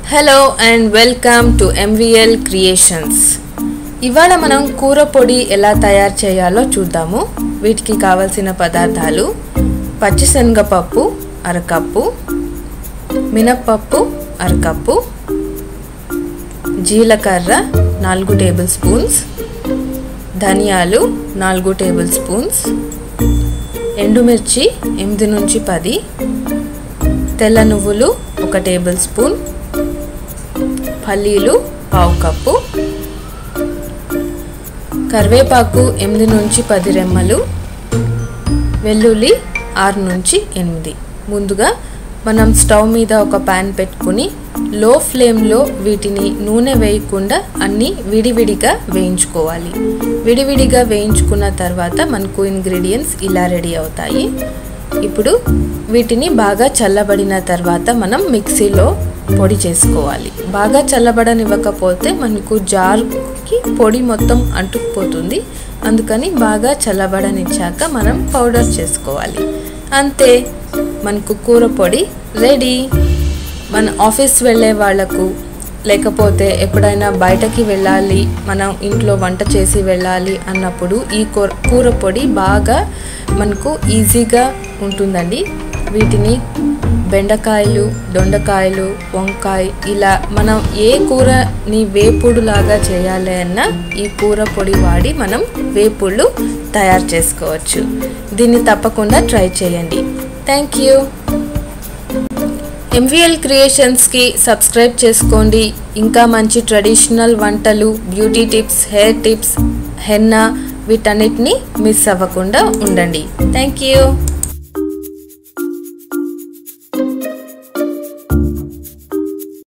hello and welcome to MVL creations ఇవాళ మనం కూర పొడి ఎలా తయారు చేయాలో చూద్దాము వీటికి కావలసిన పదార్థాలు పచ్చిశనగపప్పు అరకప్పు మినప్పప్పు అరకప్పు జీలకర్ర నాలుగు టేబుల్ స్పూన్స్ ధనియాలు నాలుగు టేబుల్ స్పూన్స్ ఎండుమిర్చి ఎనిమిది నుంచి పది తెల్ల నువ్వులు ఒక టేబుల్ స్పూన్ పల్లీలు పావు కప్పు కరివేపాకు ఎనిమిది నుంచి పది రెమ్మలు వెల్లుల్లి ఆరు నుంచి ఎనిమిది ముందుగా మనం స్టవ్ మీద ఒక ప్యాన్ పెట్టుకుని లో ఫ్లేమ్లో వీటిని నూనె వేయకుండా అన్నీ విడివిడిగా వేయించుకోవాలి విడివిడిగా వేయించుకున్న తర్వాత మనకు ఇంగ్రీడియంట్స్ ఇలా రెడీ అవుతాయి ఇప్పుడు వీటిని బాగా చల్లబడిన తర్వాత మనం మిక్సీలో పొడి చేసుకోవాలి బాగా చల్లబడనివ్వకపోతే మనకు జార్కి పొడి మొత్తం అంటుకుపోతుంది అందుకని బాగా చల్లబడనిచ్చాక మనం పౌడర్ చేసుకోవాలి అంతే మనకు కూర పొడి రెడీ మన ఆఫీస్ వెళ్ళే వాళ్ళకు లేకపోతే ఎప్పుడైనా బయటకి వెళ్ళాలి మనం ఇంట్లో వంట చేసి వెళ్ళాలి అన్నప్పుడు ఈ కూర కూర పొడి బాగా మనకు ఈజీగా ఉంటుందండి వీటిని బెండకాయలు దొండకాయలు వంకాయ ఇలా మనం ఏ కూరని వేపుడు లాగా చేయాలి అన్నా ఈ కూర పొడి వాడి మనం వేపుళ్ళు తయారు చేసుకోవచ్చు దీన్ని తప్పకుండా ట్రై చేయండి థ్యాంక్ యూ ఎంవిఎల్ క్రియేషన్స్కి సబ్స్క్రైబ్ చేసుకోండి ఇంకా మంచి ట్రెడిషనల్ వంటలు beauty tips hair tips henna వీటన్నిటిని మిస్ అవ్వకుండా ఉండండి థ్యాంక్ యూ